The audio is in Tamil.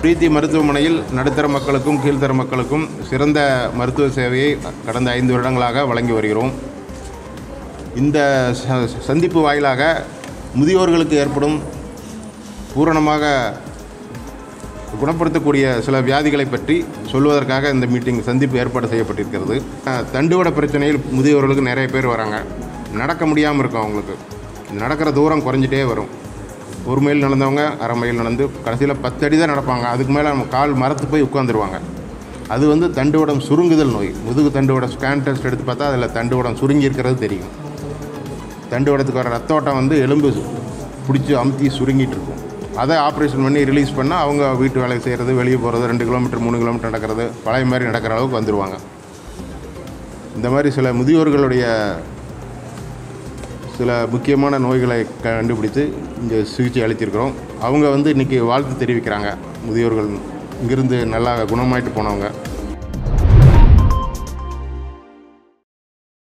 பிரீத்தி மருத்துவமனையில் நடுத்தர மக்களுக்கும் கீழ்த்தர மக்களுக்கும் சிறந்த மருத்துவ சேவையை கடந்த ஐந்து வருடங்களாக வழங்கி வருகிறோம் இந்த ச- சந்திப்பு வாயிலாக முதியோர்களுக்கு ஏற்படும் பூரணமாக குணப்படுத்தக்கூடிய சில வியாதிகளை பற்றி சொல்வதற்காக இந்த மீட்டிங் சந்திப்பு ஏற்பாடு செய்யப்பட்டிருக்கிறது அஹ், தண்டுவட பிரச்சனையில் முதியோர்களுக்கு நிறைய பேர் வராங்க நடக்க முடியாமல் இருக்கும் அவங்களுக்கு நடக்கிற தூரம் குறைஞ்சிட்டே வரும் ஒரு மைல் நடந்தவங்க அரை மைல் நடந்து கடைசியில் பத்து அடி தான் நடப்பாங்க அதுக்கு மேலே நம்ம கால் மரத்து போய் உட்காந்துருவாங்க அது வந்து தண்டுவடம் சுருங்குதல் நோய் முதுகு தண்டுவடம் ஸ்கேன் டெஸ்ட் எடுத்து பார்த்தா அதில் தண்டுவடம் சுருங்கி இருக்கிறது தெரியும் தண்டுவடத்துக்கு வர ரத்த ஓட்டம் வந்து எலும்பு பிடிச்சி அமுத்தி சுருங்கிட்டு இருக்கும் அதை ஆப்ரேஷன் பண்ணி ரிலீஸ் பண்ணால் அவங்க வீட்டு வேலை செய்கிறது வெளியே போகிறது ரெண்டு கிலோமீட்டர் மூணு கிலோமீட்டர் நடக்கிறது பழைய மாதிரி நடக்கிற அளவுக்கு வந்துடுவாங்க இந்த மாதிரி சில முதியோர்களுடைய சில முக்கியமான நோய்களை கண்டுபிடித்து இங்கே சிகிச்சை அளித்திருக்கிறோம் அவங்க வந்து இன்றைக்கி வாழ்த்து தெரிவிக்கிறாங்க முதியோர்கள் இங்கிருந்து நல்லா குணமாயிட்டு போனவங்க